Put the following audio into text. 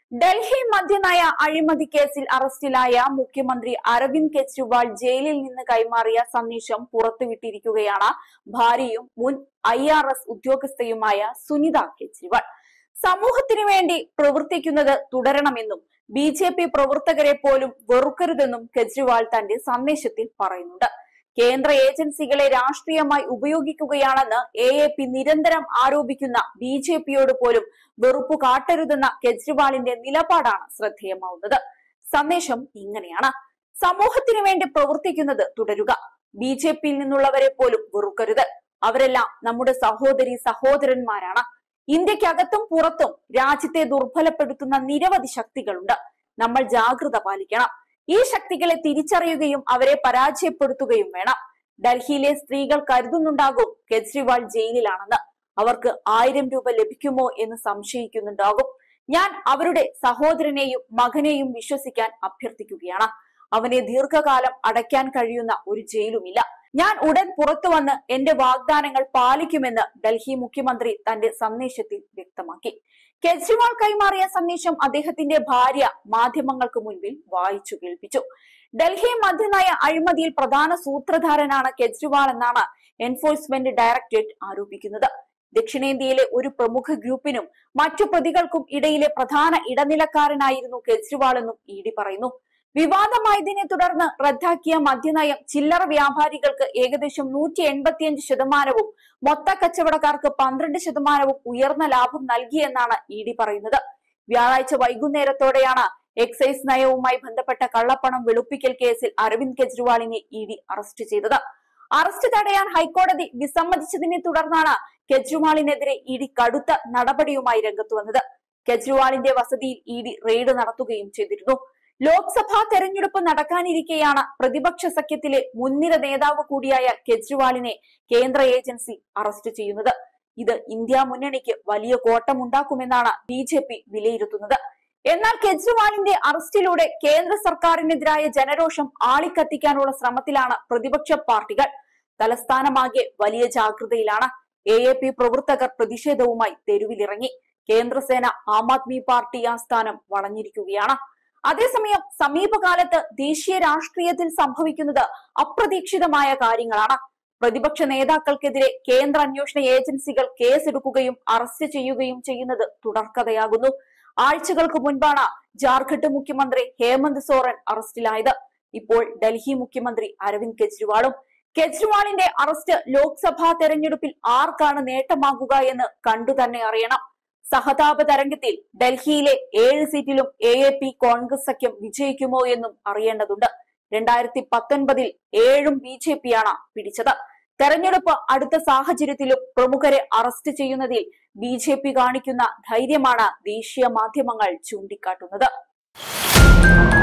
ഡൽഹി മദ്യനയ അഴിമതി കേസിൽ അറസ്റ്റിലായ മുഖ്യമന്ത്രി അരവിന്ദ് കെജ്രിവാൾ ജയിലിൽ നിന്ന് കൈമാറിയ സന്ദേശം പുറത്തുവിട്ടിരിക്കുകയാണ് ഭാര്യയും മുൻ ഐ ആർ എസ് ഉദ്യോഗസ്ഥയുമായ സുനിത കെജ്രിവാൾ സമൂഹത്തിനു വേണ്ടി പ്രവർത്തിക്കുന്നത് തുടരണമെന്നും ബി ജെ പി പ്രവർത്തകരെ പോലും വെറുക്കരുതെന്നും കെജ്രിവാൾ തന്റെ സന്ദേശത്തിൽ പറയുന്നുണ്ട് കേന്ദ്ര ഏജൻസികളെ രാഷ്ട്രീയമായി ഉപയോഗിക്കുകയാണെന്ന് എ എ പി നിരന്തരം ആരോപിക്കുന്ന ബി ജെ പിയോട് പോലും വെറുപ്പ് കാട്ടരുതെന്ന കെജ്രിവാളിന്റെ നിലപാടാണ് ശ്രദ്ധേയമാവുന്നത് സന്ദേശം ഇങ്ങനെയാണ് സമൂഹത്തിനു വേണ്ടി പ്രവർത്തിക്കുന്നത് തുടരുക ബി ജെ പിയിൽ നിന്നുള്ളവരെ പോലും വെറുക്കരുത് അവരെല്ലാം നമ്മുടെ സഹോദരി സഹോദരന്മാരാണ് ഇന്ത്യക്കകത്തും പുറത്തും രാജ്യത്തെ ദുർബലപ്പെടുത്തുന്ന നിരവധി ശക്തികളുണ്ട് നമ്മൾ ജാഗ്രത പാലിക്കണം ഈ ശക്തികളെ തിരിച്ചറിയുകയും അവരെ പരാജയപ്പെടുത്തുകയും വേണം ഡൽഹിയിലെ സ്ത്രീകൾ കരുതുന്നുണ്ടാകും കെജ്രിവാൾ ജയിലിലാണെന്ന് അവർക്ക് ആയിരം രൂപ ലഭിക്കുമോ എന്ന് സംശയിക്കുന്നുണ്ടാകും ഞാൻ അവരുടെ സഹോദരനെയും മകനെയും വിശ്വസിക്കാൻ അഭ്യർത്ഥിക്കുകയാണ് അവനെ ദീർഘകാലം അടയ്ക്കാൻ കഴിയുന്ന ഒരു ജയിലുമില്ല ഞാൻ ഉടൻ പുറത്തു വന്ന് എന്റെ വാഗ്ദാനങ്ങൾ പാലിക്കുമെന്ന് ഡൽഹി മുഖ്യമന്ത്രി തന്റെ സന്ദേശത്തിൽ വ്യക്തമാക്കി കെജ്രിവാൾ കൈമാറിയ സന്ദേശം അദ്ദേഹത്തിന്റെ ഭാര്യ മാധ്യമങ്ങൾക്ക് മുൻപിൽ വായിച്ചു കേൾപ്പിച്ചു ഡൽഹി മദ്യനയ അഴിമതിയിൽ പ്രധാന സൂത്രധാരനാണ് കെജ്രിവാൾ എന്നാണ് എൻഫോഴ്സ്മെന്റ് ഡയറക്ടറേറ്റ് ആരോപിക്കുന്നത് ദക്ഷിണേന്ത്യയിലെ ഒരു പ്രമുഖ ഗ്രൂപ്പിനും മറ്റു പ്രതികൾക്കും ഇടയിലെ പ്രധാന ഇടനിലക്കാരനായിരുന്നു കെജ്രിവാൾ എന്നും ഇ ഡി പറയുന്നു വിവാദമായതിനെ തുടർന്ന് റദ്ദാക്കിയ മദ്യനയം ചില്ലറ വ്യാപാരികൾക്ക് ഏകദേശം നൂറ്റി എൺപത്തിയഞ്ച് ശതമാനവും മൊത്ത കച്ചവടക്കാർക്ക് പന്ത്രണ്ട് ശതമാനവും ഉയർന്ന ലാഭം നൽകിയെന്നാണ് ഇ ഡി പറയുന്നത് വ്യാഴാഴ്ച വൈകുന്നേരത്തോടെയാണ് എക്സൈസ് നയവുമായി ബന്ധപ്പെട്ട കള്ളപ്പണം വെളുപ്പിക്കൽ കേസിൽ അരവിന്ദ് കെജ്രിവാളിനെ ഇ ഡി അറസ്റ്റ് ചെയ്തത് അറസ്റ്റ് തടയാൻ ഹൈക്കോടതി വിസമ്മതിച്ചതിനെ തുടർന്നാണ് കെജ്രിവാളിനെതിരെ ഇ ഡി കടുത്ത നടപടിയുമായി രംഗത്ത് വന്നത് കെജ്രിവാളിന്റെ വസതിയിൽ ഇ ഡി റെയ്ഡ് നടത്തുകയും ചെയ്തിരുന്നു ലോക്സഭാ തെരഞ്ഞെടുപ്പ് നടക്കാനിരിക്കെയാണ് പ്രതിപക്ഷ സഖ്യത്തിലെ മുൻനിര നേതാവ് കൂടിയായ കെജ്രിവാളിനെ കേന്ദ്ര ഏജൻസി അറസ്റ്റ് ചെയ്യുന്നത് ഇത് ഇന്ത്യ മുന്നണിക്ക് വലിയ കോട്ടമുണ്ടാക്കുമെന്നാണ് ബി ജെ പി വിലയിരുത്തുന്നത് എന്നാൽ കെജ്രിവാളിന്റെ അറസ്റ്റിലൂടെ കേന്ദ്ര സർക്കാരിനെതിരായ ജനരോഷം ആളിക്കത്തിക്കാനുള്ള ശ്രമത്തിലാണ് പ്രതിപക്ഷ പാർട്ടികൾ തലസ്ഥാനമാകെ വലിയ ജാഗ്രതയിലാണ് എ എ പി പ്രവർത്തകർ പ്രതിഷേധവുമായി തെരുവിലിറങ്ങി കേന്ദ്രസേന ആം ആദ്മി പാർട്ടി ആസ്ഥാനം വളഞ്ഞിരിക്കുകയാണ് അതേസമയം സമീപകാലത്ത് ദേശീയ രാഷ്ട്രീയത്തിൽ സംഭവിക്കുന്നത് അപ്രതീക്ഷിതമായ കാര്യങ്ങളാണ് പ്രതിപക്ഷ നേതാക്കൾക്കെതിരെ കേന്ദ്ര അന്വേഷണ ഏജൻസികൾ കേസെടുക്കുകയും അറസ്റ്റ് ചെയ്യുകയും ചെയ്യുന്നത് തുടർക്കഥയാകുന്നു ആഴ്ചകൾക്ക് മുൻപാണ് ജാർഖണ്ഡ് മുഖ്യമന്ത്രി ഹേമന്ത് സോറൻ അറസ്റ്റിലായത് ഇപ്പോൾ ഡൽഹി മുഖ്യമന്ത്രി അരവിന്ദ് കെജ്രിവാളും കെജ്രിവാളിന്റെ അറസ്റ്റ് ലോക്സഭാ തെരഞ്ഞെടുപ്പിൽ ആർക്കാണ് നേട്ടമാകുക എന്ന് കണ്ടു തന്നെ അറിയണം സഹതാപ തരംഗത്തിൽ ഡൽഹിയിലെ ഏഴ് സീറ്റിലും എ എ പി കോൺഗ്രസ് സഖ്യം വിജയിക്കുമോ എന്നും അറിയേണ്ടതുണ്ട് രണ്ടായിരത്തി പത്തൊൻപതിൽ ഏഴും ബി ജെ പിയാണ് പിടിച്ചത് തെരഞ്ഞെടുപ്പ് അടുത്ത സാഹചര്യത്തിലും പ്രമുഖരെ അറസ്റ്റ് ചെയ്യുന്നതിൽ ബി ജെ പി കാണിക്കുന്ന ധൈര്യമാണ് ദേശീയ മാധ്യമങ്ങൾ ചൂണ്ടിക്കാട്ടുന്നത്